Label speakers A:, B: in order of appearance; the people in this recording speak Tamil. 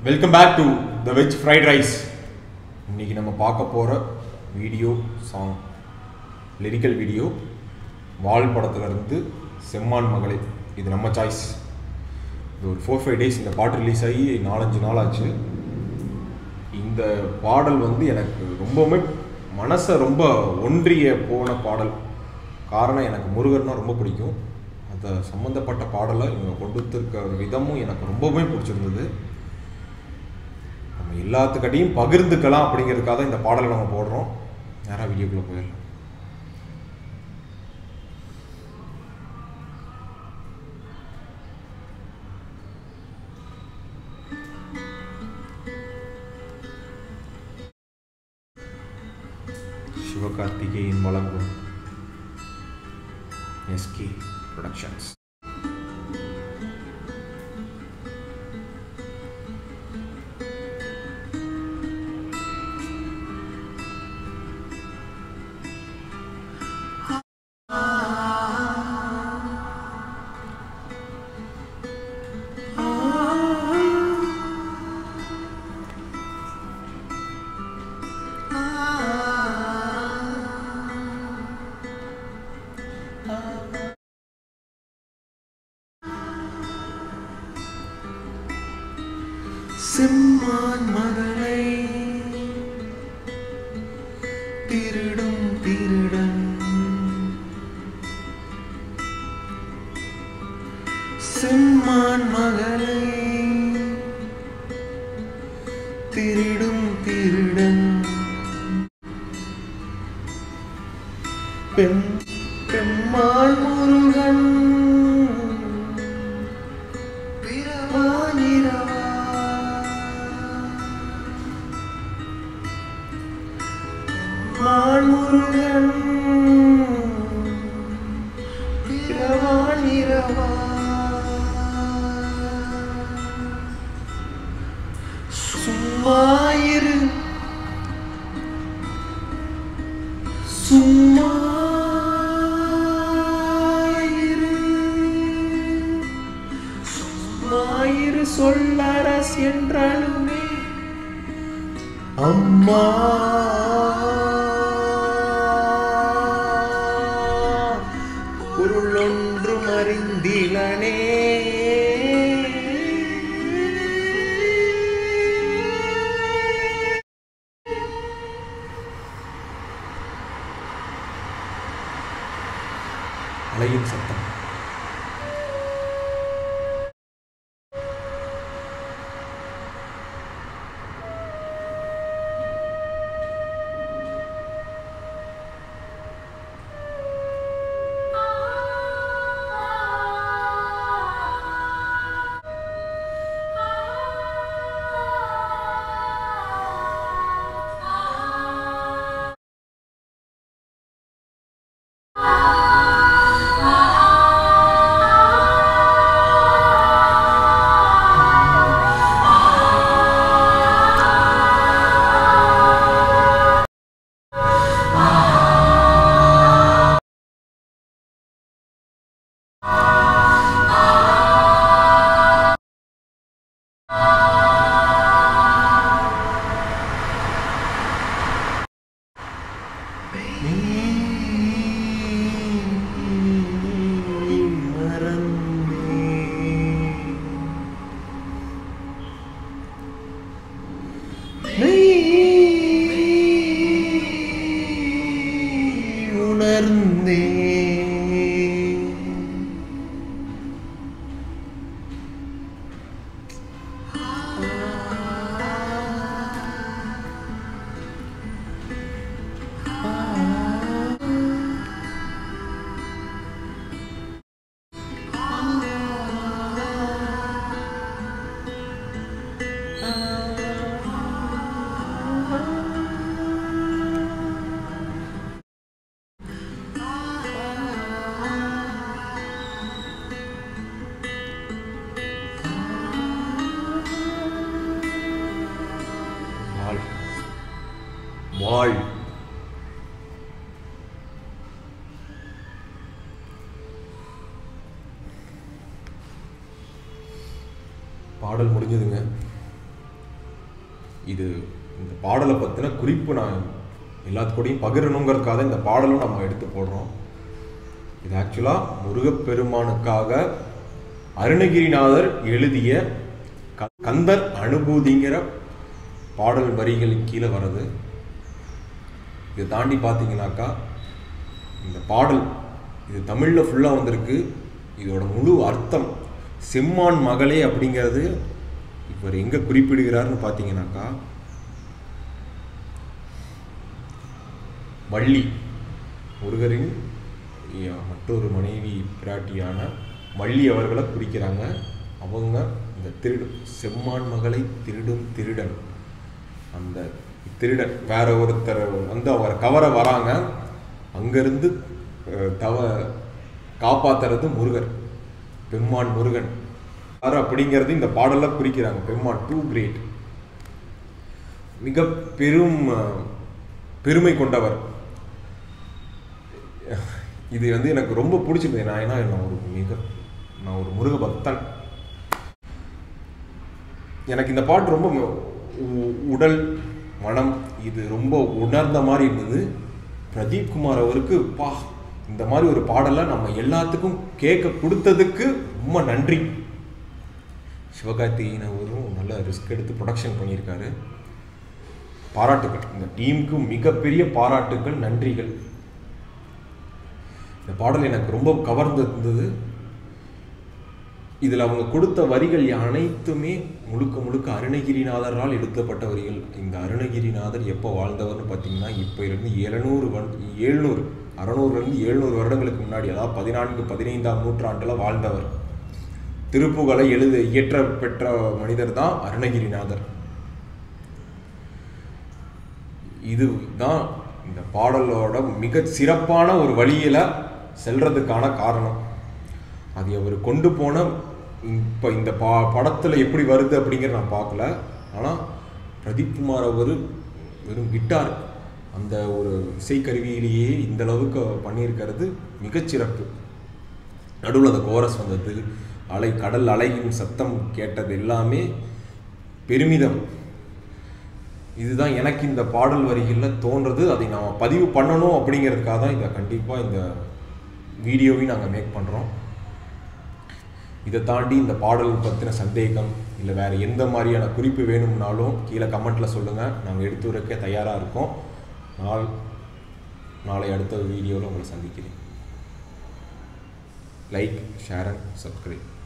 A: welcome back to the veg fried rice இன்னைக்கு நம்ம பார்க்க போகிற வீடியோ சாங் லிரிக்கல் வீடியோ வால் படத்துலேருந்து செம்மான் மகளே இது நம்ம சாய்ஸ் இது ஒரு ஃபோர் ஃபைவ் டேஸ் இந்த பாட்டு ரிலீஸ் ஆகி நாலஞ்சு நாள் ஆச்சு இந்த பாடல் வந்து எனக்கு ரொம்பவுமே மனசை ரொம்ப ஒன்றிய போன பாடல் காரணம் எனக்கு முருகர்னா ரொம்ப பிடிக்கும் அந்த சம்மந்தப்பட்ட பாடலை இவங்க கொடுத்துருக்க விதமும் எனக்கு ரொம்பவுமே பிடிச்சிருந்தது நம்ம எல்லாத்துக்கிட்டையும் பகிர்ந்துக்கலாம் அப்படிங்கிறதுக்காக தான் இந்த பாடலை நம்ம போடுறோம் நேராக வீடியோக்குள்ளே போயிடலாம் சிவகார்த்திகேயன் வழங்கும் எஸ்கே ப்ரொடக்ஷன்ஸ்
B: செம்மான் மகளை திருடும் திருடன் செம்மான் மகளை திருடும் திருடன் பெண் பெம்மாள் முருகன் பிரமானிரவா மான்முருகன் இரவானிரவா சும்மாயிரு சும்மாயிரு சும்மாயிரு சொல்லரஸ் என்றாலுமே அம்மா பொருள் ஒன்றும் அறிந்திலனே
A: அலையின் சத்தம்
B: உணர்ந்தே
A: வாழ் வாழ் பாடல் முடிஞ்சதுங்க இது இந்த பாடலை பற்றின குறிப்பு நான் எல்லாத்துக்கூடையும் பகிரணுங்கிறதுக்காக இந்த பாடலும் நம்ம எடுத்து போடுறோம் இது ஆக்சுவலாக முருகப்பெருமானுக்காக அருணகிரிநாதர் எழுதிய க- கந்தர் அனுபூதிங்கிற பாடல் வரிகளின் கீழே வர்றது இதை தாண்டி பார்த்தீங்கன்னாக்கா இந்த பாடல் இது தமிழில் ஃபுல்லாக வந்திருக்கு இதோட முழு அர்த்தம் செம்மான் மகளே அப்படிங்கிறது இவர் எங்கே குறிப்பிடுகிறார்னு பார்த்தீங்கன்னாக்கா வள்ளி முருகரின் ய- மற்றொரு மனைவி பிராட்டியான வள்ளி அவர்களை குறிக்கிறாங்க அவங்க இந்த திருடு செம்மான் மகளை திருடும் திருடன் அந்த திருடன் வேற ஒருத்தர் வந்து அவரை கவர வராங்க அங்கிருந்து அஹ், தவ காப்பாத்துறது முருகர் பெம்மான் முருகன் யார் அப்படிங்கிறது இந்த பாடல்ல குறிக்கிறாங்க பெம்மான் டூ கிரேட் மிக பெரும் அஹ், பெருமை கொண்டவர் இது வந்து எனக்கு ரொம்ப பிடிச்சிருந்தது நான் ஏன்னா நான் ஒரு மிக நான் ஒரு முருக பக்தன் எனக்கு இந்த பாட்டு ரொம்ப ம- உ- உடல் மனம் இது ரொம்ப உணர்ந்த மாதிரி இருந்தது பிரதீப் குமார் அவருக்கு பா இந்த மாதிரி ஒரு பாடலை நம்ம எல்லாத்துக்கும் கேட்க கொடுத்ததுக்கு ரொம்ப நன்றி சிவகார்த்திகேயன் அவரும் நல்ல ரிஸ்க் எடுத்து ப்ரொடக்ஷன் பண்ணியிருக்காரு பாராட்டுகள் இந்த டீமுக்கு மிகப்பெரிய பாராட்டுகள் நன்றிகள் இந்த பாடல் எனக்கு ரொம்ப கவர்ந்து இருந்தது இதில் அவங்க கொடுத்த வரிகள் அனைத்துமே முழுக்க முழுக்க அருணகிரிநாதரால் எடுக்கப்பட்ட வரிகள் இந்த அருணகிரிநாதர் எப்போ வாழ்ந்தவர்னு பார்த்தீங்கன்னா இப்போ இருந்து எழுநூறு வன் ஏழ்நூறு அறநூறுலேருந்து எழுநூறு வருடங்களுக்கு முன்னாடி அதாவது பதினான்கு பதினைந்தாம் நூற்றாண்டில் வாழ்ந்தவர் திருப்புகளை எழுத இயற்ற பெற்ற மனிதர் தான் அருணகிரிநாதர் இதுதான் இந்த பாடலோட மிக சிறப்பான ஒரு வழியில செல்றதுக்கான காரணம் அது அவர் கொண்டு போன இப்போ இந்த பா படத்தில் எப்படி வருது அப்படிங்கிற நான் பார்க்கல ஆனால் பிரதீப் குமார் அவர் வெறும் கிட்டார் அந்த ஒரு இசைக்கருவியிலேயே இந்த அளவுக்கு பண்ணியிருக்கிறது மிகச்சிறப்பு நடுவில் அந்த கோரஸ் வந்தது அலை கடல் அலையின் சத்தம் கேட்டது எல்லாமே பெருமிதம் இதுதான் எனக்கு இந்த பாடல் வரிகளில் தோன்றது அதை நாம் பதிவு பண்ணணும் அப்படிங்கிறதுக்காக தான் இதை கண்டிப்பாக இந்த வீடியோவையும் நாங்கள் மேக் பண்ணுறோம் இதை தாண்டி இந்த பாடல் பற்றின சந்தேகம் இல்லை வேறு எந்த மாதிரியான குறிப்பு வேணும்னாலும் கீழே கமெண்ட்டில் சொல்லுங்கள் நாங்கள் எடுத்து வைக்க தயாராக இருக்கோம் நாள் நாளை அடுத்த வீடியோவில் உங்களை சந்திக்கிறேன் லைக் ஷேர் அண்ட் சப்ஸ்கிரைப்